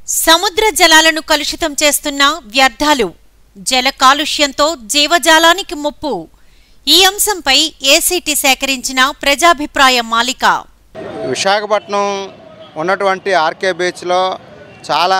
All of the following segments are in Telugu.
సముద్ర జలాలను కలుషితం చేస్తున్న వ్యర్థాలు జల కాలుష్యంతో జీవజాలానికి ముప్పు ఈ అంశంపై ఏసీటీ సేకరించిన ప్రజాభిప్రాయ మాలిక విశాఖపట్నం ఉన్నటువంటి ఆర్కే బీచ్లో చాలా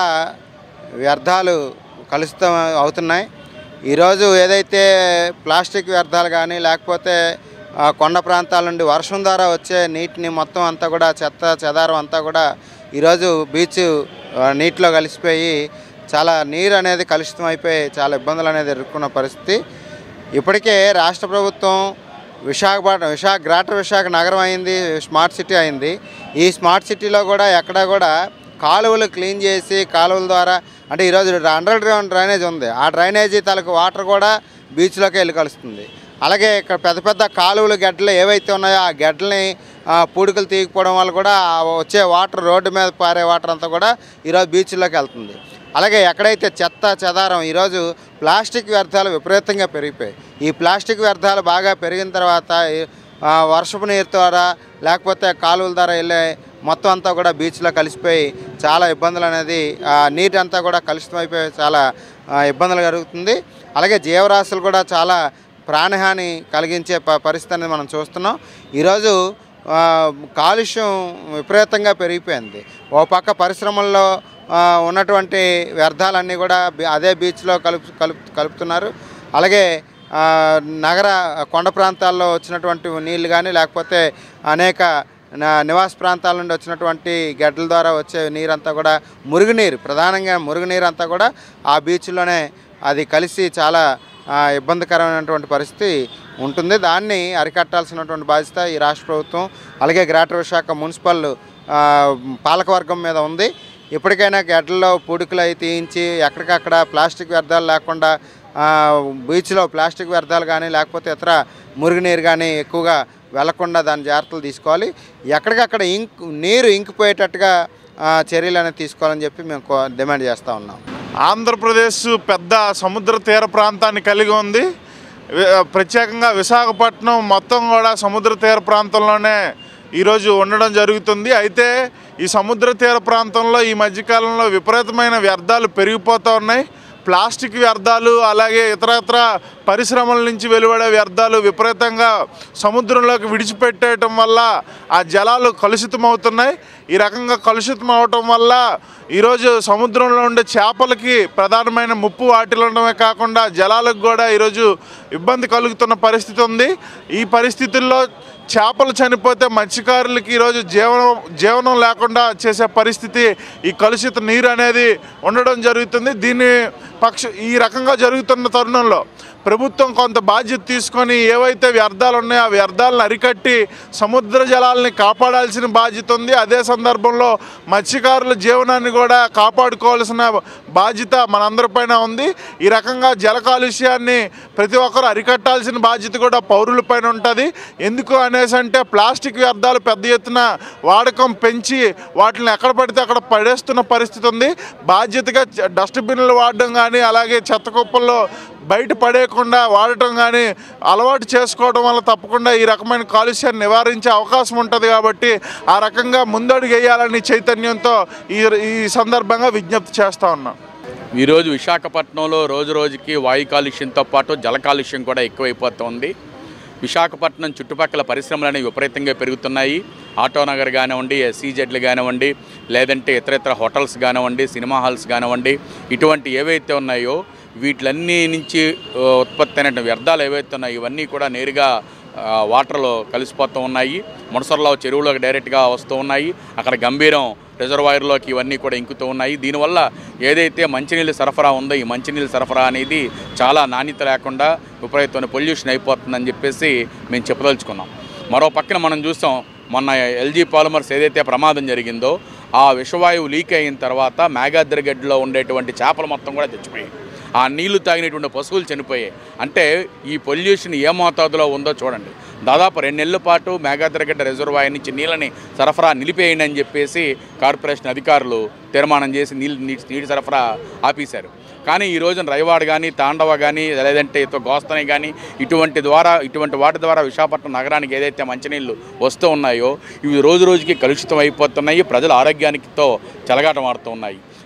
వ్యర్థాలు కలుషితం అవుతున్నాయి ఈరోజు ఏదైతే ప్లాస్టిక్ వ్యర్థాలు కానీ లేకపోతే ఆ, కొండ ప్రాంతాల నుండి వర్షం ద్వారా వచ్చే నీటిని మొత్తం అంతా కూడా చెత్త చెదారం అంతా కూడా ఈరోజు బీచ్ ఆ, నీటిలో కలిసిపోయి చాలా నీరు అనేది కలుషితం అయిపోయి చాలా ఇబ్బందులు అనేది ఎదుర్కొన్న పరిస్థితి ఇప్పటికే రాష్ట్ర ప్రభుత్వం విశాఖపట్నం విశాఖ గ్రేటర్ విశాఖ నగరం అయింది స్మార్ట్ సిటీ అయింది ఈ స్మార్ట్ సిటీలో కూడా ఎక్కడా కూడా కాలువలు క్లీన్ చేసి కాలువల ద్వారా అంటే ఈరోజు అండర్ గ్రౌండ్ డ్రైనేజ్ ఉంది ఆ డ్రైనేజీ తాలూకు వాటర్ కూడా బీచ్లోకి వెళ్ళి కలుస్తుంది అలాగే ఇక్కడ పెద్ద పెద్ద కాలువలు గడ్డలు ఏవైతే ఉన్నాయో ఆ గడ్డల్ని ఆ, పూడికలు తీయకపోవడం వల్ల కూడా ఆ వచ్చే వాటర్ రోడ్డు మీద పారే వాటర్ అంతా కూడా ఈరోజు బీచ్లోకి వెళ్తుంది అలాగే ఎక్కడైతే చెత్త చెదారం ఈరోజు ప్లాస్టిక్ వ్యర్థాలు విపరీతంగా పెరిగిపోయాయి ఈ ప్లాస్టిక్ వ్యర్థాలు బాగా పెరిగిన తర్వాత ఈ- ఆ, వర్షపు నీరు ద్వారా లేకపోతే కాలువల ద్వారా వెళ్ళే మొత్తం అంతా కూడా బీచ్లో కలిసిపోయి చాలా ఇబ్బందులు అనేది ఆ నీటి అంతా కూడా కలుషితమైపోయి చాలా ఆ, ఇబ్బందులు కలుగుతుంది అలాగే జీవరాశులు కూడా చాలా ప్రాణహాని కలిగించే ప పరిస్థితి అనేది మనం చూస్తున్నాం ఈరోజు ఆ, కాలుష్యం విపరీతంగా పెరిగిపోయింది ఓ పక్క పరిశ్రమల్లో ఆ, ఉన్నటువంటి వ్యర్థాలన్నీ కూడా బి- అదే బీచ్లో కలుపు కలుపు కలుపుతున్నారు అలాగే ఆ, నగర కొండ ప్రాంతాల్లో వచ్చినటువంటి నీళ్లు కానీ లేకపోతే అనేక నా- నివాస ప్రాంతాల నుండి వచ్చినటువంటి గడ్డల ద్వారా వచ్చే నీరంతా కూడా మురుగునీరు ప్రధానంగా మురుగునీరు అంతా కూడా ఆ బీచ్లోనే అది కలిసి చాలా ఆ, ఇబ్బందికరమైనటువంటి పరిస్థితి ఉంటుంది దాన్ని అరికట్టాల్సినటువంటి బాధ్యత ఈ రాష్ట్ర ప్రభుత్వం అలాగే గ్రేటర్ విశాఖ మున్సిపల్ ఆ, పాలకవర్గం మీద ఉంది ఇప్పటికైనా గడ్డల్లో పూడికలు అవి తీయించి ఎక్కడికక్కడ ప్లాస్టిక్ వ్యర్థాలు లేకుండా ఆ, బీచ్లో ప్లాస్టిక్ వ్యర్థాలు కానీ లేకపోతే ఇతర మురుగునీరు కానీ ఎక్కువగా వెళ్లకుండా దాని జాగ్రత్తలు తీసుకోవాలి ఎక్కడికక్కడ ఇంక్ నీరు ఇంకిపోయేటట్టుగా ఆ, చర్యలు అనేది తీసుకోవాలని చెప్పి మేము కో- డిమాండ్ చేస్తూ ఉన్నాం ఆంధ్రప్రదేశ్ పెద్ద సముద్ర తీర ప్రాంతాన్ని కలిగి ఉంది వి- ప్రత్యేకంగా విశాఖపట్నం మొత్తం కూడా సముద్ర తీర ప్రాంతంలోనే ఈరోజు ఉండడం జరుగుతుంది అయితే ఈ సముద్ర తీర ప్రాంతంలో ఈ మధ్యకాలంలో విపరీతమైన వ్యర్థాలు పెరిగిపోతూ ఉన్నాయి ప్లాస్టిక్ వ్యర్థాలు అలాగే ఇతరత్ర పరిశ్రమల నుంచి వెలువడే వ్యర్థాలు విపరీతంగా సముద్రంలోకి విడిచిపెట్టేయటం వల్ల ఆ జలాలు కలుషితమవుతున్నాయి ఈ రకంగా కలుషితం అవటం వల్ల ఈరోజు సముద్రంలో ఉండే చేపలకి ప్రధానమైన ముప్పు వాటిల్లడమే కాకుండా జలాలకు కూడా ఈరోజు ఇబ్బంది కలుగుతున్న పరిస్థితి ఉంది ఈ పరిస్థితుల్లో చేపలు చనిపోతే మత్స్యకారులకి ఈరోజు జీవనం జీవనం లేకుండా చేసే పరిస్థితి ఈ కలుషిత నీరు అనేది ఉండడం జరుగుతుంది దీన్ని పక్ష ఈ రకంగా జరుగుతున్న తరుణంలో ప్రభుత్వం కొంత బాధ్యత తీసుకొని ఏవైతే వ్యర్థాలు ఉన్నాయో ఆ వ్యర్థాలను అరికట్టి సముద్ర జలాల్ని కాపాడాల్సిన బాధ్యత ఉంది అదే సందర్భంలో మత్స్యకారుల జీవనాన్ని కూడా కాపాడుకోవాల్సిన బాధ్యత మనందరిపైన ఉంది ఈ రకంగా జల కాలుష్యాన్ని ప్రతి ఒక్కరు అరికట్టాల్సిన బాధ్యత కూడా పౌరులపైన ఉంటుంది ఎందుకు అనేసి అంటే ప్లాస్టిక్ వ్యర్థాలు పెద్ద ఎత్తున వాడకం పెంచి వాటిని ఎక్కడ పడితే అక్కడ పడేస్తున్న పరిస్థితి ఉంది బాధ్యతగా చ- డస్ట్బిన్లు వాడడం కానీ అలాగే చెత్త కుప్పల్లో బయట పడేయకుండా వాడటం కానీ అలవాటు చేసుకోవడం వల్ల తప్పకుండా ఈ రకమైన కాలుష్యాన్ని నివారించే అవకాశం ఉంటుంది కాబట్టి ఆ రకంగా ముందడుగు వేయాలని చైతన్యంతో ఈ ఈ సందర్భంగా విజ్ఞప్తి చేస్తా ఉన్నాం ఈరోజు విశాఖపట్నంలో రోజు రోజుకి వాయు కాలుష్యంతో పాటు జల కాలుష్యం కూడా ఎక్కువైపోతుంది విశాఖపట్నం చుట్టుపక్కల పరిశ్రమలు అనేవి విపరీతంగా పెరుగుతున్నాయి ఆటోనగర్ కానివ్వండి ఎస్సీజెడ్లు కానివ్వండి లేదంటే ఇతర ఇతర హోటల్స్ కానివ్వండి సినిమా హాల్స్ కానివ్వండి ఇటువంటి ఏవైతే ఉన్నాయో వీటిలన్నీ నుంచి ఆ, ఉత్పత్తి అయిన వ్యర్థాలు ఏవైతే ఉన్నాయో ఇవన్నీ కూడా నేరుగా ఆ, వాటర్లో కలిసిపోతూ ఉన్నాయి మునసర్లో చెరువులోకి డైరెక్ట్గా వస్తూ ఉన్నాయి అక్కడ గంభీరం రిజర్వాయర్లోకి ఇవన్నీ కూడా ఇంకుతూ ఉన్నాయి దీనివల్ల ఏదైతే మంచినీళ్ళ సరఫరా ఉందో ఈ మంచినీళ్ళ సరఫరా అనేది చాలా నాణ్యత లేకుండా విపరీతమైన పొల్యూషన్ అయిపోతుందని చెప్పేసి మేము చెప్పదలుచుకున్నాం మరో పక్కన మనం చూస్తాం మొన్న ఎల్జీ పాలిమర్స్ ఏదైతే ప్రమాదం జరిగిందో ఆ విషవాయువు లీక్ అయిన తర్వాత మేఘాద్రిగడ్డలో ఉండేటువంటి చేపలు మొత్తం కూడా చచ్చిపోయాయి ఆ నీళ్లు తాగినటువంటి పశువులు చనిపోయాయి అంటే ఈ పొల్యూషన్ ఏ మోతాదులో ఉందో చూడండి దాదాపు రెండు నెలల పాటు మేఘాద్రగడ్డ రిజర్వాయర్ నుంచి నీళ్ళని సరఫరా నిలిపేయండి అని చెప్పేసి కార్పొరేషన్ అధికారులు తీర్మానం చేసి నీళ్ళు నీటి నీటి సరఫరా ఆపేశారు కానీ ఈ రోజున రైవాడ్ కానీ తాండవ కానీ లేదంటే ఇతో గోస్తని కానీ ఇటువంటి ద్వారా ఇటువంటి వాటి ద్వారా విశాఖపట్నం నగరానికి ఏదైతే మంచినీళ్ళు వస్తూ ఉన్నాయో ఇవి రోజు రోజుకి కలుషితం అయిపోతున్నాయి ప్రజల ఆరోగ్యానికితో చెలగాటం ఆడుతూ ఉన్నాయి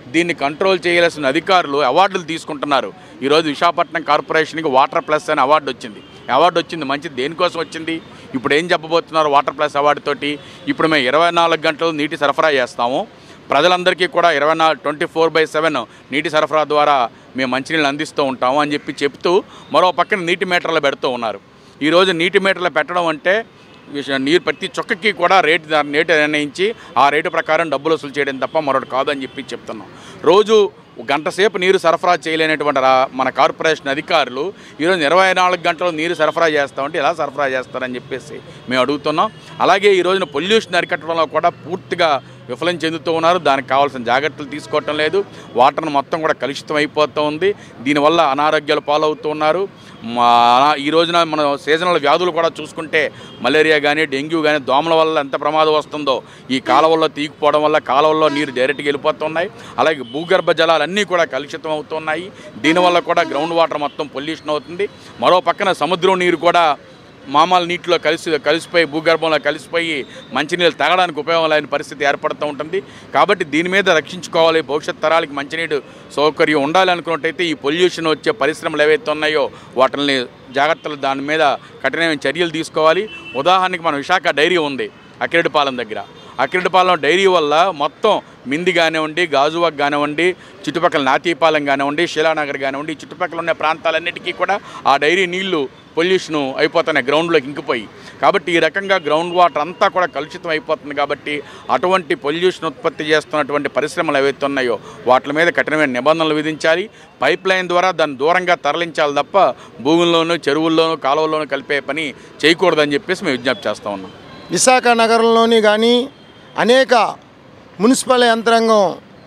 దీన్ని కంట్రోల్ చేయాల్సిన అధికారులు అవార్డులు తీసుకుంటున్నారు ఈరోజు విశాఖపట్నం కార్పొరేషన్కి వాటర్ ప్లస్ అనే అవార్డు వచ్చింది అవార్డు వచ్చింది మంచిది దేనికోసం వచ్చింది ఇప్పుడు ఏం చెప్పబోతున్నారు వాటర్ ప్లస్ అవార్డు తోటి ఇప్పుడు మేము ఇరవై నాలుగు గంటలు నీటి సరఫరా చేస్తాము ప్రజలందరికీ కూడా ఇరవై నాలుగు ట్వంటీ ఫోర్ బై సెవెన్ నీటి సరఫరా ద్వారా మేము మంచినీళ్ళు అందిస్తూ ఉంటాము అని చెప్పి చెప్తూ మరో పక్కన నీటి మీటర్లు పెడుతూ ఉన్నారు ఈరోజు నీటి మీటర్లు పెట్టడం అంటే విష- నీరు ప్రతి చుక్కకి కూడా రేటు దా- రేటు నిర్ణయించి ఆ రేటు ప్రకారం డబ్బులు వసూలు చేయడం తప్ప మరొకటి కాదని చెప్పి చెప్తున్నాం రోజు ఒక గంట సేపు నీరు సరఫరా చేయలేనటువంటి రా- మన కార్పొరేషన్ అధికారులు ఈరోజు ఇరవై నాలుగు గంటలు నీరు సరఫరా చేస్తామంటే ఎలా సరఫరా చేస్తారని చెప్పేసి మేము అడుగుతున్నాం అలాగే ఈ రోజున పొల్యూషన్ అరికట్టడంలో కూడా పూర్తిగా విఫలం చెందుతూ ఉన్నారు దానికి కావాల్సిన జాగ్రత్తలు తీసుకోవటం లేదు వాటర్ మొత్తం కూడా కలుషితం అయిపోతూ ఉంది దీనివల్ల అనారోగ్యాలు పాలవుతూ ఉన్నారు మా ఈ రోజున మన సీజనల్ వ్యాధులు కూడా చూసుకుంటే మలేరియా కానీ డెంగ్యూ కానీ దోమల వల్ల ఎంత ప్రమాదం వస్తుందో ఈ కాలువల్లో తీగిపోవడం వల్ల కాలువల్లో నీరు డైరెక్ట్గా వెళ్ళిపోతున్నాయి అలాగే భూగర్భ జలాలన్నీ కూడా కలుషితం అవుతున్నాయి దీనివల్ల కూడా గ్రౌండ్ వాటర్ మొత్తం పొల్యూషన్ అవుతుంది మరో పక్కన సముద్రం నీరు కూడా మామూలు నీటిలో కలిసి కలిసిపోయి భూగర్భంలో కలిసిపోయి మంచినీళ్ళు తాగడానికి ఉపయోగం లేని పరిస్థితి ఏర్పడుతూ ఉంటుంది కాబట్టి దీని మీద రక్షించుకోవాలి భవిష్యత్ తరాలకి మంచినీటి సౌకర్యం ఉండాలి అనుకున్నట్టయితే ఈ పొల్యూషన్ వచ్చే పరిశ్రమలు ఏవైతే ఉన్నాయో వాటిని జాగ్రత్తలు దాని మీద కఠినమైన చర్యలు తీసుకోవాలి ఉదాహరణకి మన విశాఖ డైరీ ఉంది అకిరెడ్డిపాలెం దగ్గర అకిరెడ్డిపాలెం డైరీ వల్ల మొత్తం మింది కానివ్వండి గాజువాక్ కానివ్వండి చుట్టుపక్కల నాతీపాలెం కానివ్వండి శిలానగర్ కానివ్వండి ఈ చుట్టుపక్కల ఉన్న ప్రాంతాలన్నిటికీ కూడా ఆ డైరీ నీళ్లు పొల్యూషన్ అయిపోతున్నాయి గ్రౌండ్లోకి ఇంకిపోయి కాబట్టి ఈ రకంగా గ్రౌండ్ వాటర్ అంతా కూడా కలుషితం అయిపోతుంది కాబట్టి అటువంటి పొల్యూషన్ ఉత్పత్తి చేస్తున్నటువంటి పరిశ్రమలు ఏవైతే ఉన్నాయో వాటి మీద కఠినమైన నిబంధనలు విధించాలి పైప్ లైన్ ద్వారా దాన్ని దూరంగా తరలించాలి తప్ప భూముల్లోనూ చెరువుల్లోనూ కాలువల్లోనూ కలిపే పని చేయకూడదని చెప్పేసి మేము విజ్ఞప్తి చేస్తా ఉన్నాం విశాఖ నగరంలోని కానీ అనేక మున్సిపల్ యంత్రాంగం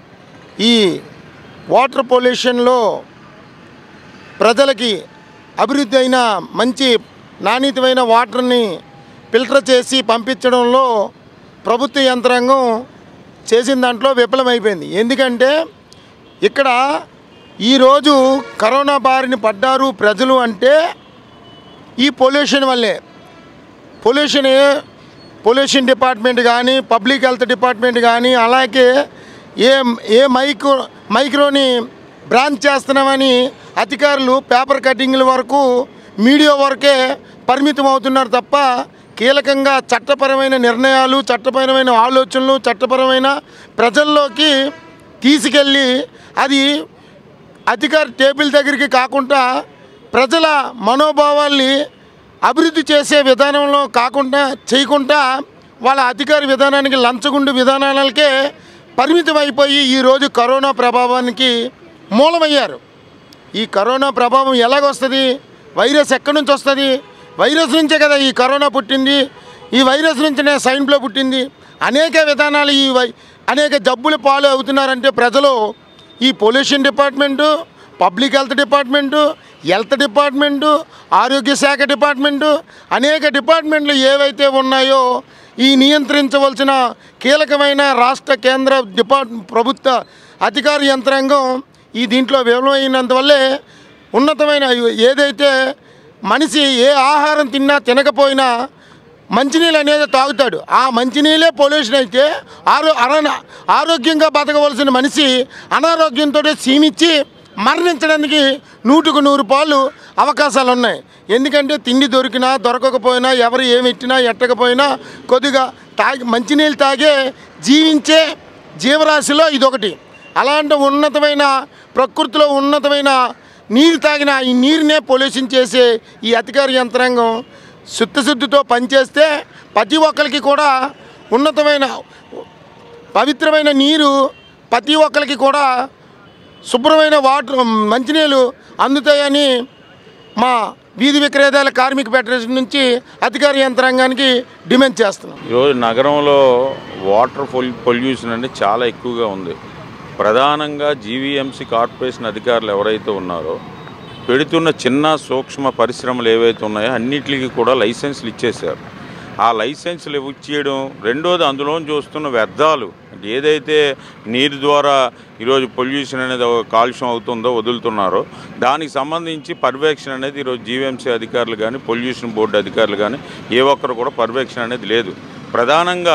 ఈ వాటర్ పొల్యూషన్లో ప్రజలకి అభివృద్ధి అయిన మంచి నాణ్యతమైన వాటర్ని ఫిల్టర్ చేసి పంపించడంలో ప్రభుత్వ యంత్రాంగం చేసిన దాంట్లో విఫలమైపోయింది ఎందుకంటే ఇక్కడ ఈరోజు కరోనా బారిన పడ్డారు ప్రజలు అంటే ఈ పొల్యూషన్ వల్లే పొల్యూషన్ పొల్యూషన్ డిపార్ట్మెంట్ కానీ పబ్లిక్ హెల్త్ డిపార్ట్మెంట్ కానీ అలాగే ఏ ఏ మైక్రో మైక్రోని బ్రాంచ్ చేస్తున్నామని అధికారులు పేపర్ కటింగ్ల వరకు మీడియా వరకే పరిమితం అవుతున్నారు తప్ప కీలకంగా చట్టపరమైన నిర్ణయాలు చట్టపరమైన ఆలోచనలు చట్టపరమైన ప్రజల్లోకి తీసుకెళ్ళి అది అధికార టేబుల్ దగ్గరికి కాకుండా ప్రజల మనోభావాల్ని అభివృద్ధి చేసే విధానంలో కాకుండా చేయకుండా వాళ్ళ అధికార విధానానికి లంచగుండు విధానాలకే పరిమితం అయిపోయి ఈరోజు కరోనా ప్రభావానికి మూలమయ్యారు ఈ కరోనా ప్రభావం ఎలాగొస్తుంది వైరస్ ఎక్కడి నుంచి వస్తుంది వైరస్ నుంచే కదా ఈ కరోనా పుట్టింది ఈ వైరస్ నుంచినే సైన్ ఫ్లో పుట్టింది అనేక విధానాలు ఈ వై అనేక జబ్బులు పాలు అవుతున్నారంటే ప్రజలు ఈ pollution department public health department health department ఆరోగ్య శాఖ డిపార్ట్మెంటు అనేక డిపార్ట్మెంట్లు ఏవైతే ఉన్నాయో ఈ నియంత్రించవలసిన కీలకమైన రాష్ట్ర కేంద్ర డిపార్ట్ ప్రభుత్వ అధికార యంత్రాంగం ఈ దీంట్లో విఫలమైనందువల్లే ఉన్నతమైన ఏదైతే మనిషి ఏ ఆహారం తిన్నా తినకపోయినా మంచినీళ్ళు అనేది తాగుతాడు ఆ మంచినీళ్ళే పొల్యూషన్ అయితే ఆరో అరణ ఆరోగ్యంగా బతకవలసిన మనిషి అనారోగ్యంతో సీమిచ్చి మరణించడానికి నూటుకు నూరు పాలు అవకాశాలు ఉన్నాయి ఎందుకంటే తిండి దొరికినా దొరకకపోయినా ఎవరు ఏమి ఇచ్చినా ఎట్టకపోయినా కొద్దిగా తాగి మంచినీళ్ళు తాగే జీవించే జీవరాశిలో ఇదొకటి అలాంటి ఉన్నతమైన ప్రకృతిలో ఉన్నతమైన నీరు తాగిన ఈ నీరునే పొల్యూషన్ చేసే ఈ అధికార యంత్రాంగం శుద్ధశుద్ధితో పనిచేస్తే ప్రతి ఒక్కరికి కూడా ఉన్నతమైన పవిత్రమైన నీరు ప్రతి ఒక్కరికి కూడా శుభ్రమైన వాటర్ మంచినీళ్ళు అందుతాయని మా వీధి విక్రేతల కార్మిక ఫెడరేషన్ నుంచి అధికార యంత్రాంగానికి డిమాండ్ చేస్తున్నాం ఈరోజు నగరంలో వాటర్ పొల్ పొల్యూషన్ అనేది చాలా ఎక్కువగా ఉంది ప్రధానంగా జీవీఎంసీ కార్పొరేషన్ అధికారులు ఎవరైతే ఉన్నారో పెడుతున్న చిన్న సూక్ష్మ పరిశ్రమలు ఏవైతే ఉన్నాయో అన్నిటికీ కూడా లైసెన్సులు ఇచ్చేశారు ఆ లైసెన్సులు ఇచ్చేయడం రెండోది అందులో చూస్తున్న వ్యర్థాలు ఏదైతే నీరు ద్వారా ఈరోజు పొల్యూషన్ అనేది ఒక కాలుష్యం అవుతుందో వదులుతున్నారో దానికి సంబంధించి పర్యవేక్షణ అనేది ఈరోజు జీవీఎంసీ అధికారులు కానీ పొల్యూషన్ బోర్డు అధికారులు కానీ ఏ ఒక్కరు కూడా పర్యవేక్షణ అనేది లేదు ప్రధానంగా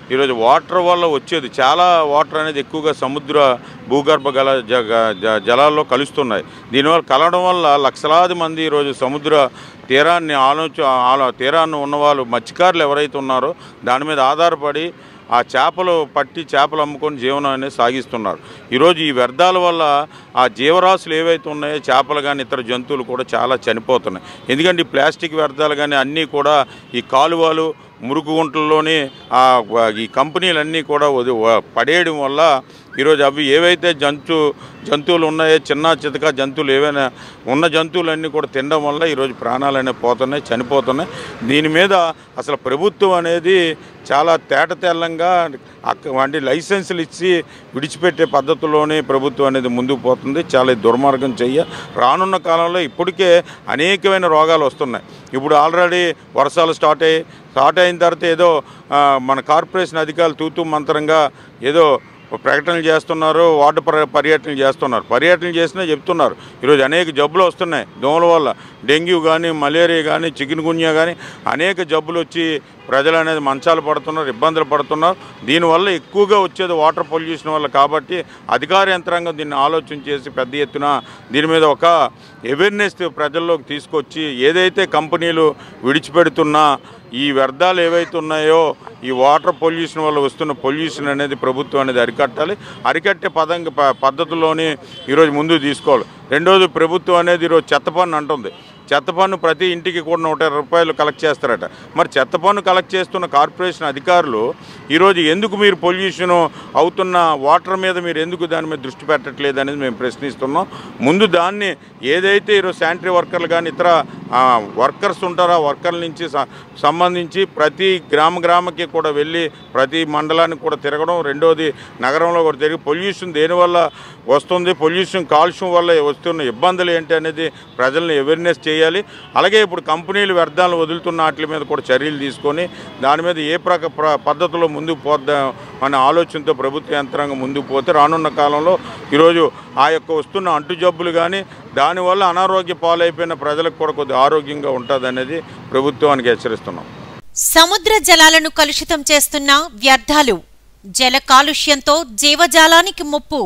ఈరోజు వాటర్ వల్ల వచ్చేది చాలా వాటర్ అనేది ఎక్కువగా సముద్ర భూగర్భ గల జ జ- జలాల్లో కలుస్తున్నాయి దీనివల్ల కలవడం వల్ల లక్షలాది మంది ఈరోజు సముద్ర తీరాన్ని ఆలోచ ఆలో తీరాన్ని ఉన్నవాళ్ళు మత్స్యకారులు ఎవరైతే ఉన్నారో దాని మీద ఆధారపడి ఆ చేపలు పట్టి చేపలు అమ్ముకొని జీవనం అనేది సాగిస్తున్నారు ఈరోజు ఈ వ్యర్థాల వల్ల ఆ జీవరాశులు ఏవైతే ఉన్నాయో చేపలు కానీ ఇతర జంతువులు కూడా చాలా చనిపోతున్నాయి ఎందుకంటే ఈ ప్లాస్టిక్ వ్యర్థాలు కానీ అన్నీ కూడా ఈ కాలువలు మురుగు గుంటల్లోని ఆ వ- ఈ కంపెనీలన్నీ కూడా వది- వ- పడేయడం వల్ల ఈరోజు అవి ఏవైతే జంతు జంతువులు ఉన్నాయో చిన్న చితక జంతువులు ఏవైనా ఉన్న జంతువులన్నీ కూడా తినడం వల్ల ఈరోజు ప్రాణాలు అనేవి పోతున్నాయి చనిపోతున్నాయి దీని మీద అసలు ప్రభుత్వం అనేది చాలా తేటతెల్లంగా అక్క వంటి లైసెన్సులు ఇచ్చి విడిచిపెట్టే పద్ధతిలోనే ప్రభుత్వం అనేది ముందుకు పోతుంది చాలా దుర్మార్గం చెయ్య రానున్న కాలంలో ఇప్పటికే అనేకమైన రోగాలు వస్తున్నాయి ఇప్పుడు ఆల్రెడీ వర్షాలు స్టార్ట్ అయ్యి స్టార్ట్ అయిన తర్వాత ఏదో ఆ, మన కార్పొరేషన్ అధికారులు తూతూ మంత్రంగా ఏదో ప్రకటనలు చేస్తున్నారు వార్డు పర్య- పర్యటనలు చేస్తున్నారు పర్యటనలు చేసినా చెప్తున్నారు ఈరోజు అనేక జబ్బులు వస్తున్నాయి దోమల వల్ల డెంగ్యూ కానీ మలేరియా కానీ చికెన్ గున్యా కానీ అనేక జబ్బులు వచ్చి ప్రజలు అనేది మంచాలు పడుతున్నారు ఇబ్బందులు పడుతున్నారు దీనివల్ల ఎక్కువగా వచ్చేది వాటర్ పొల్యూషన్ వల్ల కాబట్టి అధికార యంత్రాంగం దీన్ని ఆలోచన చేసి పెద్ద ఎత్తున దీని మీద ఒక అవేర్నెస్ ప్రజల్లోకి తీసుకొచ్చి ఏదైతే కంపెనీలు విడిచిపెడుతున్నా ఈ వ్యర్థాలు ఏవైతే ఉన్నాయో ఈ వాటర్ పొల్యూషన్ వల్ల వస్తున్న పొల్యూషన్ అనేది ప్రభుత్వం అనేది అరికట్టాలి అరికట్టే పదంగా ప- పద్ధతిలోని ఈరోజు ముందుకు తీసుకోవాలి రెండోది ప్రభుత్వం అనేది ఈరోజు చెత్త పన్ను అంటుంది చెత్త పన్ను ప్రతి ఇంటికి కూడా నూట ఇరవై రూపాయలు కలెక్ట్ చేస్తారట మరి చెత్త పన్ను కలెక్ట్ చేస్తున్న కార్పొరేషన్ అధికారులు ఈరోజు ఎందుకు మీరు పొల్యూషన్ అవుతున్న వాటర్ మీద మీరు ఎందుకు దాని మీద దృష్టి పెట్టట్లేదు అనేది మేము ప్రశ్నిస్తున్నాం ముందు దాన్ని ఏదైతే ఈరోజు శానిటరీ వర్కర్లు కానీ ఇతర ఆ, వర్కర్స్ ఉంటారో ఆ వర్కర్ల నుంచి స- సంబంధించి ప్రతి గ్రామ గ్రామకి కూడా వెళ్ళి ప్రతి మండలానికి కూడా తిరగడం రెండోది నగరంలో కూడా తిరిగి పొల్యూషన్ దేనివల్ల వస్తుంది పొల్యూషన్ కాలుష్యం వల్ల వస్తున్న ఇబ్బందులు ఏంటి అనేది ప్రజల్ని అవేర్నెస్ చేయాలి అలాగే ఇప్పుడు కంపెనీలు వ్యర్థాలను వదులుతున్న వాటి మీద కూడా చర్యలు తీసుకొని దాని మీద ఏ ప్రక ప్ర- పద్ధతిలో ముందుకు పోద్దాం అనే ఆలోచనతో ప్రభుత్వ యంత్రాంగం ముందుకు పోతే రానున్న కాలంలో ఈరోజు ఆ యొక్క వస్తున్న అంటు జబ్బులు కానీ దానివల్ల అనారోగ్య పాలైపోయిన ప్రజలకు కూడా కొద్దిగా ఆరోగ్యంగా ఉంటుంది అనేది ప్రభుత్వానికి హెచ్చరిస్తున్నాం సముద్ర జలాలను కలుషితం చేస్తున్న వ్యర్థాలు జల కాలుష్యంతో జీవజాలానికి ముప్పు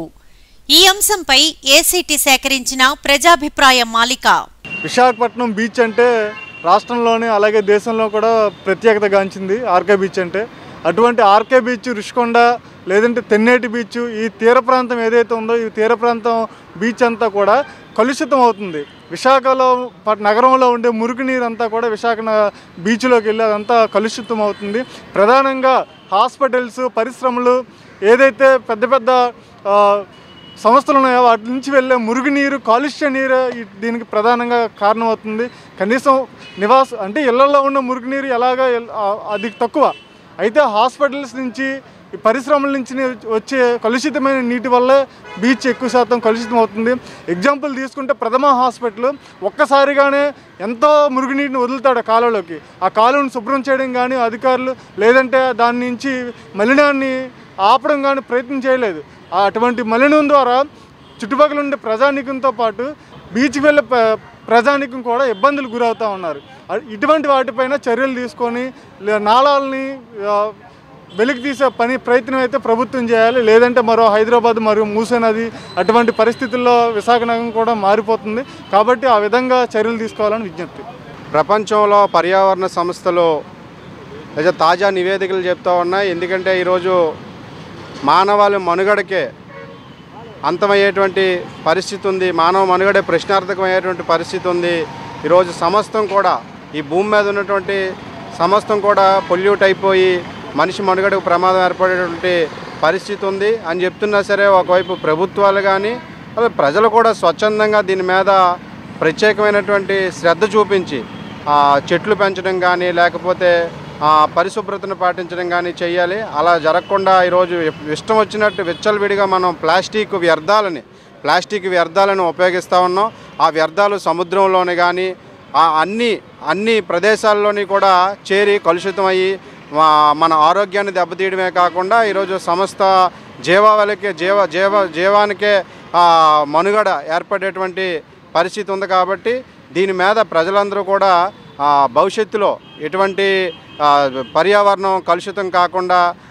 ఈ అంశంపై ఏసీటీ సేకరించిన ప్రజాభిప్రాయ మాలిక విశాఖపట్నం బీచ్ అంటే రాష్ట్రంలోనే అలాగే దేశంలో కూడా ప్రత్యేకత గాంచింది ఆర్కే బీచ్ అంటే అటువంటి ఆర్కే బీచ్ రుషికొండ లేదంటే తెన్నేటి బీచ్ ఈ తీర ప్రాంతం ఏదైతే ఉందో ఈ తీర ప్రాంతం బీచ్ అంతా కూడా కలుషితం అవుతుంది విశాఖలో పట్- నగరంలో ఉండే మురుగునీరు అంతా కూడా విశాఖ న- బీచ్లోకి వెళ్ళి అదంతా కలుషితం అవుతుంది ప్రధానంగా హాస్పిటల్స్ పరిశ్రమలు ఏదైతే పెద్ద పెద్ద ఆ, సంస్థలు ఉన్నాయో వాటి నుంచి వెళ్ళే మురుగునీరు కాలుష్య నీరు ఈ- దీనికి ప్రధానంగా కారణమవుతుంది కనీసం నివాస అంటే ఇళ్లలో ఉన్న మురుగునీరు ఎలాగా ఎల్- ఆ, అది తక్కువ అయితే హాస్పిటల్స్ నుంచి ఈ పరిశ్రమల నుంచి వచ్చే కలుషితమైన నీటి వల్ల బీచ్ ఎక్కువ శాతం కలుషితం అవుతుంది ఎగ్జాంపుల్ తీసుకుంటే ప్రథమ హాస్పిటల్ ఒక్కసారిగానే ఎంతో మురుగునీటిని వదులుతాడు ఆ కాలువలోకి ఆ కాలువను శుభ్రం చేయడం కానీ అధికారులు లేదంటే దాని నుంచి మలినాన్ని ఆపడం కానీ ప్రయత్నం చేయలేదు ఆ అటువంటి మలినం ద్వారా చుట్టుపక్కల ఉండే ప్రజానీకంతో పాటు బీచ్కి వెళ్ళే ప్ర- ప్రజానీకం కూడా ఇబ్బందులు గురవుతూ ఉన్నారు అ- ఇటువంటి వాటిపైన చర్యలు తీసుకొని లే- నాళాలని ఆ, వెలికి తీసే పని ప్రయత్నం అయితే ప్రభుత్వం చేయాలి లేదంటే మరో హైదరాబాద్ మరియు మూసే నది అటువంటి పరిస్థితుల్లో విశాఖ నగరం కూడా మారిపోతుంది కాబట్టి ఆ విధంగా చర్యలు తీసుకోవాలని విజ్ఞప్తి ప్రపంచంలో పర్యావరణ సంస్థలు లేదా తాజా నివేదికలు చెప్తా ఉన్నాయి ఎందుకంటే ఈరోజు మానవాళి మనుగడకే అంతమయ్యేటువంటి పరిస్థితి ఉంది మానవ మనుగడే ప్రశ్నార్థకమయ్యేటువంటి పరిస్థితి ఉంది ఈరోజు సమస్తం కూడా ఈ భూమి మీద ఉన్నటువంటి సమస్తం కూడా పొల్యూట్ అయిపోయి మనిషి మనుగడకు ప్రమాదం ఏర్పడేటువంటి పరిస్థితి ఉంది అని చెప్తున్నా సరే ఒకవైపు ప్రభుత్వాలు కానీ అలాగే ప్రజలు కూడా స్వచ్ఛందంగా దీని మీద ప్రత్యేకమైనటువంటి శ్రద్ధ చూపించి ఆ, చెట్లు పెంచడం కానీ లేకపోతే ఆ, పరిశుభ్రతను పాటించడం కానీ చేయాలి అలా జరగకుండా ఈరోజు ఇష్టం వచ్చినట్టు విచ్చలవిడిగా మనం ప్లాస్టిక్ వ్యర్థాలని ప్లాస్టిక్ వ్యర్థాలను ఉపయోగిస్తూ ఉన్నాం ఆ వ్యర్థాలు సముద్రంలోని కానీ ఆ అన్ని అన్ని ప్రదేశాల్లోని కూడా చేరి కలుషితమయ్యి మా- మన ఆరోగ్యాన్ని దెబ్బతీయడమే కాకుండా ఈరోజు సమస్త జీవావళికి జీవ జీవ జీవానికే ఆ, మనుగడ ఏర్పడేటువంటి పరిస్థితి ఉంది కాబట్టి దీని మీద ప్రజలందరూ కూడా ఆ, భవిష్యత్తులో ఎటువంటి ఆ, పర్యావరణం కలుషితం కాకుండా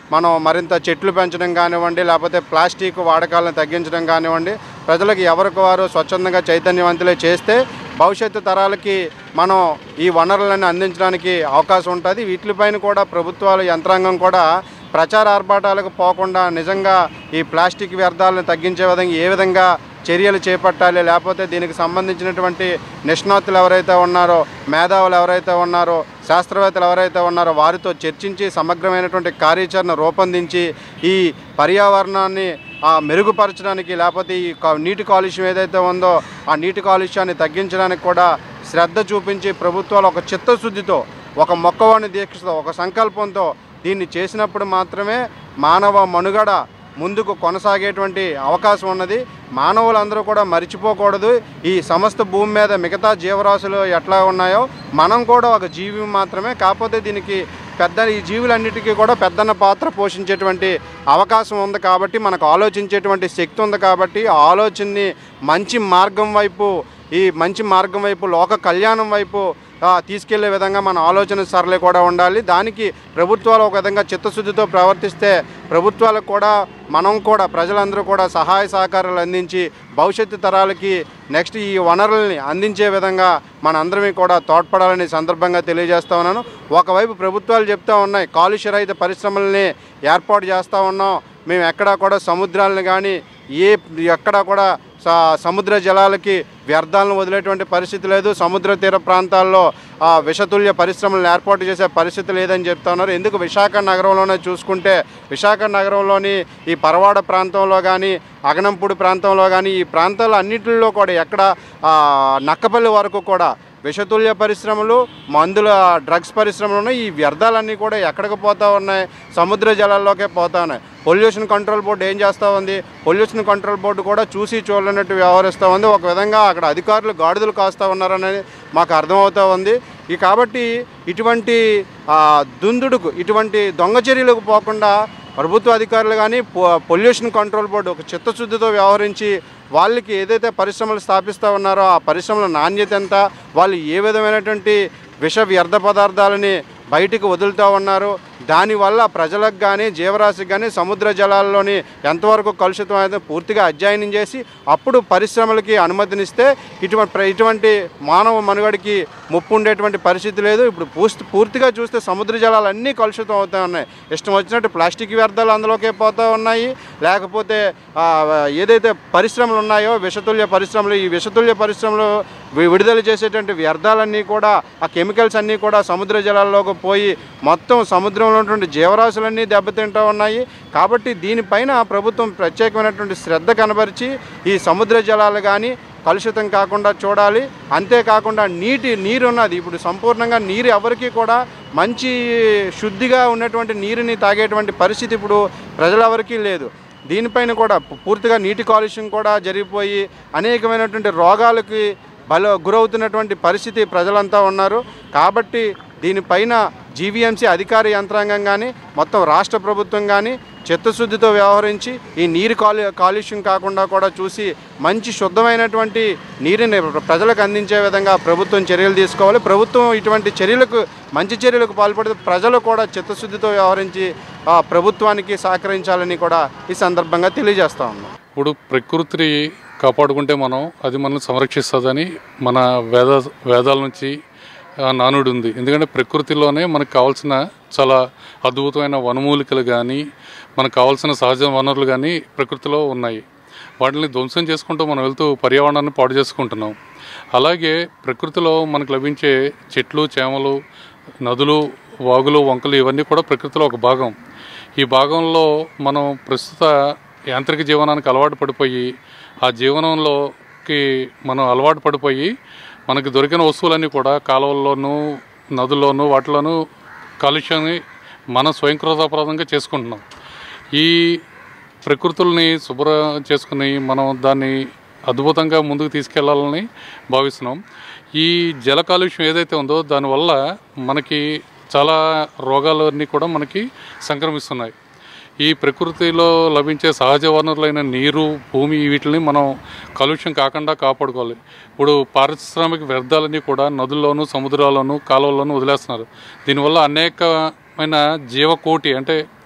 మనం మరింత చెట్లు పెంచడం కానివ్వండి లేకపోతే ప్లాస్టిక్ వాడకాలను తగ్గించడం కానివ్వండి ప్రజలకు ఎవరికి వారు స్వచ్ఛందంగా చైతన్యవంతులే చేస్తే భవిష్యత్తు తరాలకి మనం ఈ వనరులను అందించడానికి అవకాశం ఉంటుంది వీటిపైన కూడా ప్రభుత్వాల యంత్రాంగం కూడా ప్రచార ఆర్భాటాలకు పోకుండా నిజంగా ఈ ప్లాస్టిక్ వ్యర్థాలను తగ్గించే విధంగా ఏ విధంగా చర్యలు చేపట్టాలి లేకపోతే దీనికి సంబంధించినటువంటి నిష్ణాతులు ఎవరైతే ఉన్నారో మేధావులు ఎవరైతే ఉన్నారో శాస్త్రవేత్తలు ఎవరైతే ఉన్నారో వారితో చర్చించి సమగ్రమైనటువంటి కార్యాచరణ రూపొందించి ఈ పర్యావరణాన్ని ఆ, మెరుగుపరచడానికి లేకపోతే ఈ కా- నీటి కాలుష్యం ఏదైతే ఉందో ఆ నీటి కాలుష్యాన్ని తగ్గించడానికి కూడా శ్రద్ధ చూపించి ప్రభుత్వాలు ఒక చిత్తశుద్ధితో ఒక మొక్కవాణి దీక్షతో ఒక సంకల్పంతో దీన్ని చేసినప్పుడు మాత్రమే మానవ మనుగడ ముందుకు కొనసాగేటువంటి అవకాశం ఉన్నది మానవులందరూ కూడా మర్చిపోకూడదు ఈ సమస్త భూమి మీద మిగతా జీవరాశులు ఎట్లా ఉన్నాయో మనం కూడా ఒక జీవి మాత్రమే కాకపోతే దీనికి పెద్ద ఈ జీవులన్నిటికీ కూడా పెద్దన్న పాత్ర పోషించేటువంటి అవకాశం ఉంది కాబట్టి మనకు ఆలోచించేటువంటి శక్తి ఉంది కాబట్టి ఆ ఆలోచనని మంచి మార్గం వైపు ఈ మంచి మార్గం వైపు లోక కళ్యాణం వైపు ఆ, తీసుకెళ్లే విధంగా మన ఆలోచన సరళి కూడా ఉండాలి దానికి ప్రభుత్వాలు ఒక విధంగా చిత్తశుద్ధితో ప్రవర్తిస్తే ప్రభుత్వాలకు కూడా మనం కూడా ప్రజలందరూ కూడా సహాయ సహకారాలు అందించి భవిష్యత్తు తరాలకి నెక్స్ట్ ఈ వనరుల్ని అందించే విధంగా మనందరమీ కూడా తోడ్పడాలని ఈ సందర్భంగా తెలియజేస్తా ఉన్నాను ఒకవైపు ప్రభుత్వాలు చెప్తా ఉన్నాయి కాలుష్య రహిత పరిశ్రమల్ని ఏర్పాటు చేస్తూ ఉన్నాం మేము ఎక్కడా కూడా సముద్రాలను కానీ ఏ ఎక్కడా కూడా స- సముద్ర జలాలకి వ్యర్థాలను వదిలేటువంటి పరిస్థితి లేదు సముద్ర తీర ప్రాంతాల్లో ఆ, విషతుల్య పరిశ్రమలను ఏర్పాటు చేసే పరిస్థితి లేదని చెప్తా ఉన్నారు ఎందుకు విశాఖ నగరంలోనే చూసుకుంటే విశాఖ నగరంలోని ఈ పరవాడ ప్రాంతంలో కానీ అగనంపూడి ప్రాంతంలో కానీ ఈ ప్రాంతాల అన్నింటిలో కూడా ఎక్కడ ఆ, నక్కపల్లి వరకు కూడా విషతుల్య పరిశ్రమలు మందుల డ్రగ్స్ పరిశ్రమలు ఉన్నాయి ఈ వ్యర్థాలన్నీ కూడా ఎక్కడికి పోతా ఉన్నాయి సముద్ర జలాల్లోకే పోతా ఉన్నాయి పొల్యూషన్ కంట్రోల్ బోర్డు ఏం చేస్తూ ఉంది పొల్యూషన్ కంట్రోల్ బోర్డు కూడా చూసి చూడనట్టు వ్యవహరిస్తూ ఉంది ఒక విధంగా అక్కడ అధికారులు గాడిదలు కాస్తూ ఉన్నారనేది మాకు అర్థమవుతూ ఉంది ఈ కాబట్టి ఇటువంటి ఆ, దుందుడుకు ఇటువంటి దొంగ చర్యలకు పోకుండా ప్రభుత్వ అధికారులు కానీ పొ- పొల్యూషన్ కంట్రోల్ బోర్డు ఒక చిత్తశుద్ధితో వ్యవహరించి వాళ్ళకి ఏదైతే పరిశ్రమలు స్థాపిస్తూ ఉన్నారో ఆ పరిశ్రమల నాణ్యత ఎంత వాళ్ళు ఏ విధమైనటువంటి విష వ్యర్థ పదార్థాలని బయటికి వదులుతూ ఉన్నారు దానివల్ల ప్రజలకు కానీ జీవరాశికి కానీ సముద్ర జలాల్లోని ఎంతవరకు కలుషితం అయితే పూర్తిగా అధ్యయనం చేసి అప్పుడు పరిశ్రమలకి అనుమతినిస్తే ఇటువంటి ప్ర- ఇటువంటి మానవ మనుగడికి ముప్పు ఉండేటువంటి పరిస్థితి లేదు ఇప్పుడు పూర్తి పూర్తిగా చూస్తే సముద్ర జలాలు అన్నీ కలుషితం అవుతూ ఉన్నాయి ఇష్టం వచ్చినట్టు ప్లాస్టిక్ వ్యర్థాలు అందులోకే పోతూ ఉన్నాయి లేకపోతే ఆ, ఏదైతే పరిశ్రమలు ఉన్నాయో విషతుల్య పరిశ్రమలు ఈ విషతుల్య పరిశ్రమలు వి- విడుదల చేసేటువంటి వ్యర్థాలన్నీ కూడా ఆ కెమికల్స్ అన్నీ కూడా సముద్ర జలాల్లోకి పోయి మొత్తం సముద్రంలో ఉన్నటువంటి జీవరాశులన్నీ దెబ్బతింటూ ఉన్నాయి కాబట్టి దీనిపైన ప్రభుత్వం ప్రత్యేకమైనటువంటి శ్రద్ధ కనబరిచి ఈ సముద్ర జలాలు కానీ కలుషితం కాకుండా చూడాలి అంతేకాకుండా నీటి నీరు ఉన్నది ఇప్పుడు సంపూర్ణంగా నీరు ఎవరికి కూడా మంచి శుద్ధిగా ఉన్నటువంటి నీరుని తాగేటువంటి పరిస్థితి ఇప్పుడు ప్రజలెవరికీ లేదు దీనిపైన కూడా పు- పూర్తిగా నీటి కాలుష్యం కూడా జరిగిపోయి అనేకమైనటువంటి రోగాలకి బల గురవుతున్నటువంటి పరిస్థితి ప్రజలంతా ఉన్నారు కాబట్టి దీనిపైన జీవీఎంసీ అధికార యంత్రాంగం కానీ మొత్తం రాష్ట్ర ప్రభుత్వం కానీ చిత్తశుద్ధితో వ్యవహరించి ఈ నీరు కాలు కాలుష్యం కాకుండా కూడా చూసి మంచి శుద్ధమైనటువంటి నీరుని ప్రజలకు అందించే విధంగా ప్రభుత్వం చర్యలు తీసుకోవాలి ప్రభుత్వం ఇటువంటి చర్యలకు మంచి చర్యలకు పాల్పడితే ప్రజలు కూడా చిత్తశుద్ధితో వ్యవహరించి ఆ, ప్రభుత్వానికి సహకరించాలని కూడా ఈ సందర్భంగా తెలియజేస్తా ఉన్నాం ఇప్పుడు ప్రకృతిని కాపాడుకుంటే మనం అది మనల్ని సంరక్షిస్తుందని మన వేద వేదాల నుంచి ఆ, నానుడి ఉంది ఎందుకంటే ప్రకృతిలోనే మనకు కావాల్సిన చాలా అద్భుతమైన వనమూలికలు కానీ మనకు కావాల్సిన సహజ వనరులు కానీ ప్రకృతిలో ఉన్నాయి వాటిని ధ్వంసం చేసుకుంటూ మనం వెళ్తూ పర్యావరణాన్ని పాడు చేసుకుంటున్నాం అలాగే ప్రకృతిలో మనకు లభించే చెట్లు చేమలు నదులు వాగులు వంకలు ఇవన్నీ కూడా ప్రకృతిలో ఒక భాగం ఈ భాగంలో మనం ప్రస్తుత యాంత్రిక జీవనానికి అలవాటు పడిపోయి ఆ జీవనంలోకి మనం అలవాటు పడిపోయి మనకి దొరికిన వస్తువులన్నీ కూడా కాలువల్లోనూ నదుల్లోనూ వాటిలోనూ కాలుష్యాన్ని మనం స్వయంకృతాపరాధంగా చేసుకుంటున్నాం ఈ ప్రకృతుల్ని శుభ్రం చేసుకుని మనం దాన్ని అద్భుతంగా ముందుకు తీసుకెళ్లాలని భావిస్తున్నాం ఈ జల కాలుష్యం ఏదైతే ఉందో దానివల్ల మనకి చాలా రోగాలన్నీ కూడా మనకి సంక్రమిస్తున్నాయి ఈ ప్రకృతిలో లభించే సహజ వనరులైన నీరు భూమి వీటిని మనం కాలుష్యం కాకుండా కాపాడుకోవాలి ఇప్పుడు పారిశ్రామిక వ్యర్థాలన్నీ కూడా నదుల్లోనూ సముద్రాల్లోనూ కాలువల్లోనూ వదిలేస్తున్నారు దీనివల్ల అనేకమైన జీవకోటి అంటే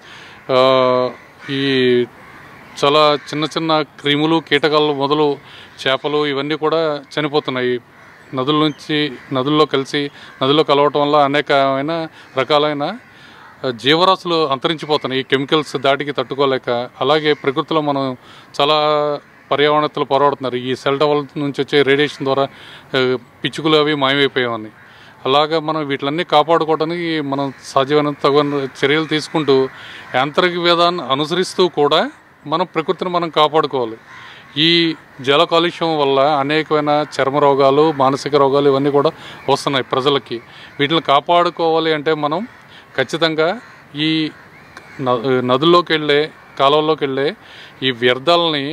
ఆ, ఈ చాలా చిన్న చిన్న క్రిములు కీటకాలు మొదలు చేపలు ఇవన్నీ కూడా చనిపోతున్నాయి నదుల నుంచి నదుల్లో కలిసి నదుల్లో కలవటం వల్ల అనేకమైన రకాలైన ఆ, జీవరాశులు అంతరించిపోతున్నాయి ఈ కెమికల్స్ దాటికి తట్టుకోలేక అలాగే ప్రకృతిలో మనం చాలా పర్యావరణతలు పోరాడుతున్నారు ఈ సెల్ టవర్ నుంచి వచ్చే రేడియేషన్ ద్వారా ఆ, పిచ్చుకలు అవి మాయమైపోయామని అలాగా మనం వీటిలన్నీ కాపాడుకోవడానికి మనం సాధ్యమైనంత తగిన చర్యలు తీసుకుంటూ యాంత్రిక విధాన్ని అనుసరిస్తూ కూడా మనం ప్రకృతిని మనం కాపాడుకోవాలి ఈ జల కాలుష్యం వల్ల అనేకమైన చర్మ రోగాలు మానసిక రోగాలు ఇవన్నీ కూడా వస్తున్నాయి ప్రజలకి వీటిని కాపాడుకోవాలి అంటే మనం ఖచ్చితంగా ఈ న- నదుల్లోకి వెళ్ళే కాలువల్లోకి వెళ్ళే ఈ వ్యర్థాలని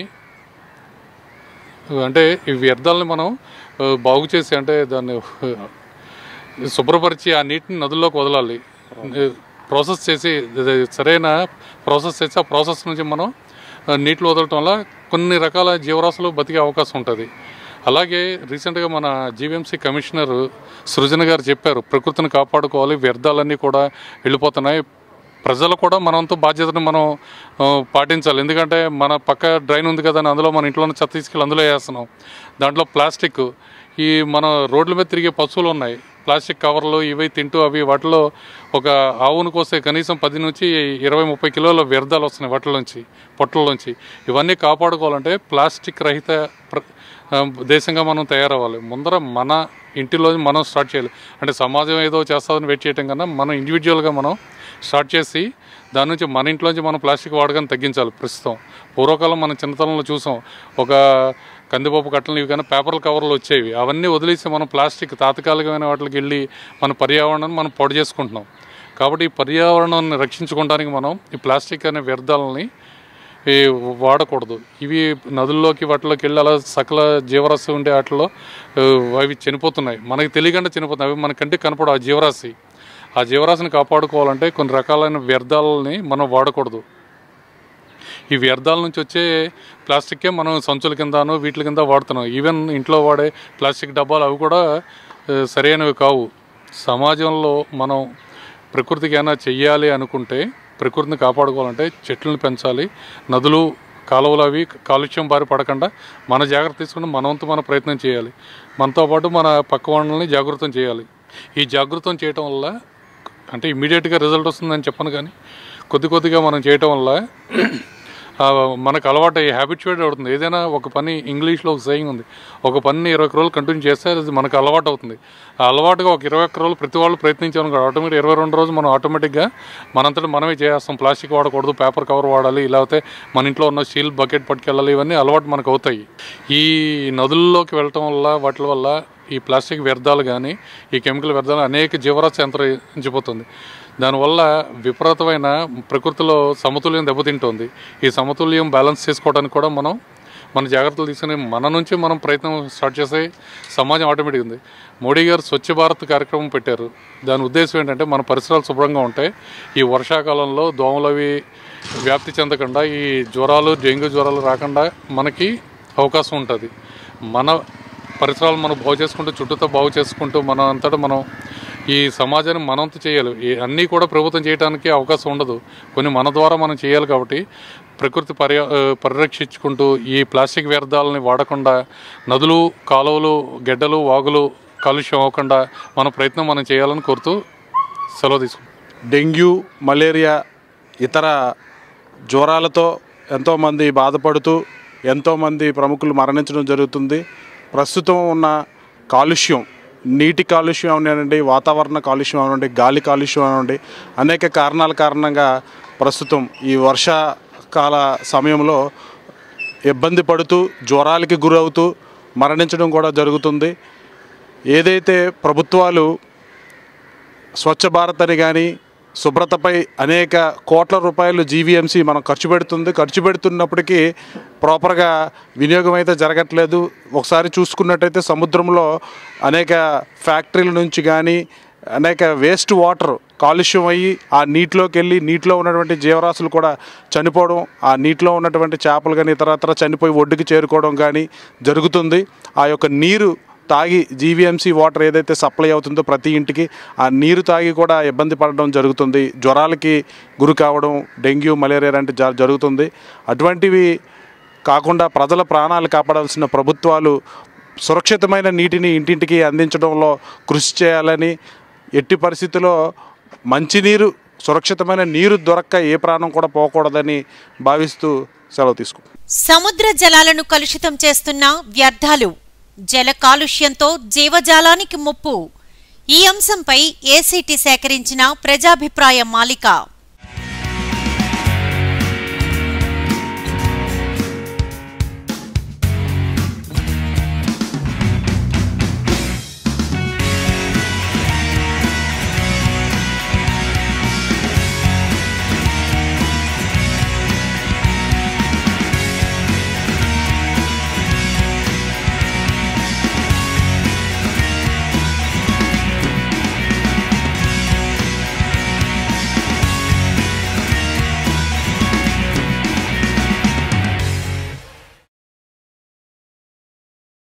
అంటే ఈ వ్యర్థాలని మనం ఆ, బాగు చేసి అంటే దాన్ని ఆ, శుభ్రపరిచి ఆ నీటిని నదుల్లోకి వదలాలి ప్రాసెస్ చేసి ఇది సరైన ప్రాసెస్ చేసి ఆ ప్రాసెస్ నుంచి మనం ఆ, నీటిలో వదలటం వల్ల కొన్ని రకాల జీవరాశులు బతికే అవకాశం ఉంటుంది అలాగే రీసెంట్గా మన జీవీఎంసీ కమిషనర్ సృజన గారు చెప్పారు ప్రకృతిని కాపాడుకోవాలి వ్యర్థాలన్నీ కూడా వెళ్ళిపోతున్నాయి ప్రజలు కూడా మనంతో బాధ్యతను మనం ఆ, పాటించాలి ఎందుకంటే మన పక్క డ్రైన్ ఉంది కదా అని అందులో మన ఇంట్లో చెత్త తీసుకెళ్ళి అందులో వేస్తున్నాం దాంట్లో ప్లాస్టిక్ ఈ మన రోడ్ల మీద తిరిగే పశువులు ఉన్నాయి ప్లాస్టిక్ కవర్లు ఇవి తింటూ అవి వాటిలో ఒక ఆవును కోస్తే కనీసం పది నుంచి ఇరవై ముప్పై కిలోల వ్యర్థాలు వస్తున్నాయి వాటిలోంచి పొట్టల్లోంచి ఇవన్నీ కాపాడుకోవాలంటే ప్లాస్టిక్ రహిత ప్ర- ఆ, దేశంగా మనం తయారవ్వాలి ముందర మన ఇంటిలో మనం స్టార్ట్ చేయాలి అంటే సమాజం ఏదో చేస్తుందని వెయిట్ చేయడం కన్నా మనం ఇండివిజువల్గా మనం స్టార్ట్ చేసి దాని నుంచి మన ఇంట్లోంచి మనం ప్లాస్టిక్ వాడకాన్ని తగ్గించాలి ప్రస్తుతం పూర్వకాలం మన చిన్నతనంలో చూసాం ఒక కందిపప్పు కట్టలు ఇవి కానీ పేపర్ల కవర్లు వచ్చేవి అవన్నీ వదిలేసి మనం ప్లాస్టిక్ తాత్కాలికమైన వాటికి వెళ్ళి మన పర్యావరణాన్ని మనం పొడి చేసుకుంటున్నాం కాబట్టి ఈ పర్యావరణాన్ని రక్షించుకోవడానికి మనం ఈ ప్లాస్టిక్ అనే వ్యర్థాలని ఈ వాడకూడదు ఇవి నదుల్లోకి వాటిలోకి వెళ్ళి అలా సకల జీవరాశి ఉండే వాటిలో ఆ, అవి చనిపోతున్నాయి మనకి తెలియకుండా చనిపోతున్నాయి అవి మన కంటికి కనపడవు ఆ జీవరాశి ఆ జీవరాశిని కాపాడుకోవాలంటే కొన్ని రకాలైన వ్యర్థాలని మనం వాడకూడదు ఈ వ్యర్థాల నుంచి వచ్చే ప్లాస్టిక్కే మనం సంచుల కిందను వీటి కింద వాడుతున్నాం ఈవెన్ ఇంట్లో వాడే ప్లాస్టిక్ డబ్బాలు అవి కూడా ఆ, సరైనవి కావు సమాజంలో మనం ప్రకృతికి ఏమైనా చెయ్యాలి అనుకుంటే ప్రకృతిని కాపాడుకోవాలంటే చెట్లను పెంచాలి నదులు కాలువలు అవి కాలుష్యం బారి పడకుండా మన జాగ్రత్త తీసుకుని మన వంతు మన ప్రయత్నం చేయాలి మనతో పాటు మన పక్క వాళ్ళని జాగృతం చేయాలి ఈ జాగృతం చేయటం వల్ల అంటే ఇమీడియట్గా రిజల్ట్ వస్తుందని చెప్పను కానీ కొద్ది కొద్దిగా మనం చేయటం వల్ల ఆ, మనకు అలవాటు హ్యాబిచువేట్ అవుతుంది ఏదైనా ఒక పని ఇంగ్లీష్లో ఒక సేయింగ్ ఉంది ఒక పనిని ఇరవై ఒక్క రోజులు కంటిన్యూ చేస్తే అది మనకు అలవాటు అవుతుంది ఆ అలవాటుగా ఒక ఇరవై ఒక్క రోజులు ప్రతి వాళ్ళు ప్రయత్నించాను ఆటోమేటిక్ ఇరవై రెండు రోజులు మనం ఆటోమేటిక్గా మనంతటి మనమే చేస్తాం ప్లాస్టిక్ వాడకూడదు పేపర్ కవర్ వాడాలి ఇలా అయితే మన ఇంట్లో ఉన్న స్టీల్ బకెట్ పట్టుకెళ్ళాలి ఇవన్నీ అలవాటు మనకు అవుతాయి ఈ నదుల్లోకి వెళ్ళటం వల్ల వాటి వల్ల ఈ ప్లాస్టిక్ వ్యర్థాలు కానీ ఈ కెమికల్ వ్యర్థాలు అనేక జీవరాశి అంతరించిపోతుంది దానివల్ల విపరీతమైన ప్రకృతిలో సమతుల్యం దెబ్బతింటుంది ఈ సమతుల్యం బ్యాలెన్స్ చేసుకోవడానికి కూడా మనం మన జాగ్రత్తలు తీసుకుని మన నుంచి మనం ప్రయత్నం స్టార్ట్ చేసే సమాజం ఆటోమేటిక్ ఉంది మోడీ గారు స్వచ్ఛ భారత్ కార్యక్రమం పెట్టారు దాని ఉద్దేశం ఏంటంటే మన పరిసరాలు శుభ్రంగా ఉంటాయి ఈ వర్షాకాలంలో దోమలు అవి వ్యాప్తి చెందకుండా ఈ జ్వరాలు డెంగ్యూ జ్వరాలు రాకుండా మనకి అవకాశం ఉంటుంది మన పరిసరాలు మనం బాగు చేసుకుంటూ చుట్టూతో బాగు చేసుకుంటూ మన అంతటా మనం ఈ సమాజాన్ని మనంత చేయాలి ఈ అన్నీ కూడా ప్రభుత్వం చేయడానికి అవకాశం ఉండదు కొన్ని మన ద్వారా మనం చేయాలి కాబట్టి ప్రకృతి పర్య ఆ, పరిరక్షించుకుంటూ ఈ ప్లాస్టిక్ వ్యర్థాలని వాడకుండా నదులు కాలువలు గెడ్డలు వాగులు కాలుష్యం అవ్వకుండా మన ప్రయత్నం మనం చేయాలని కోరుతూ సెలవు తీసుకుంటాం డెంగ్యూ మలేరియా ఇతర జ్వరాలతో ఎంతోమంది బాధపడుతూ ఎంతోమంది ప్రముఖులు మరణించడం జరుగుతుంది ప్రస్తుతం ఉన్న కాలుష్యం నీటి కాలుష్యం అవనండి వాతావరణ కాలుష్యం అవనండి గాలి కాలుష్యం అవనండి అనేక కారణాల కారణంగా ప్రస్తుతం ఈ వర్షాకాల సమయంలో ఇబ్బంది పడుతూ జ్వరాలకి గురవుతూ మరణించడం కూడా జరుగుతుంది ఏదైతే ప్రభుత్వాలు స్వచ్ఛ భారత్ అని కానీ శుభ్రతపై అనేక కోట్ల రూపాయలు జీవీఎంసీ మనం ఖర్చు పెడుతుంది ఖర్చు పెడుతున్నప్పటికీ ప్రాపర్గా వినియోగం అయితే జరగట్లేదు ఒకసారి చూసుకున్నట్టయితే సముద్రంలో అనేక ఫ్యాక్టరీల నుంచి కానీ అనేక వేస్ట్ వాటర్ కాలుష్యం అయ్యి ఆ నీటిలోకి వెళ్ళి నీటిలో ఉన్నటువంటి జీవరాశులు కూడా చనిపోవడం ఆ నీటిలో ఉన్నటువంటి చేపలు కానీ ఇతరత్ర చనిపోయి ఒడ్డుకి చేరుకోవడం కానీ జరుగుతుంది ఆ యొక్క నీరు తాగి జీవీఎంసీ వాటర్ ఏదైతే సప్లై అవుతుందో ప్రతి ఇంటికి ఆ నీరు తాగి కూడా ఇబ్బంది పడడం జరుగుతుంది జ్వరాలకి గురి కావడం డెంగ్యూ మలేరియా లాంటి జ- జరుగుతుంది అటువంటివి కాకుండా ప్రజల ప్రాణాలు కాపాడాల్సిన ప్రభుత్వాలు సురక్షితమైన నీటిని ఇంటింటికి అందించడంలో కృషి చేయాలని ఎట్టి పరిస్థితుల్లో మంచినీరు సురక్షితమైన నీరు దొరక్క ఏ ప్రాణం కూడా పోకూడదని భావిస్తూ సెలవు తీసుకుంటాం సముద్ర జలాలను కలుషితం చేస్తున్న వ్యర్థాలు జల కాలుష్యంతో జీవజాలానికి ముప్పు ఈ అంశంపై ఏసీటీ సేకరించిన ప్రజాభిప్రాయ మాలిక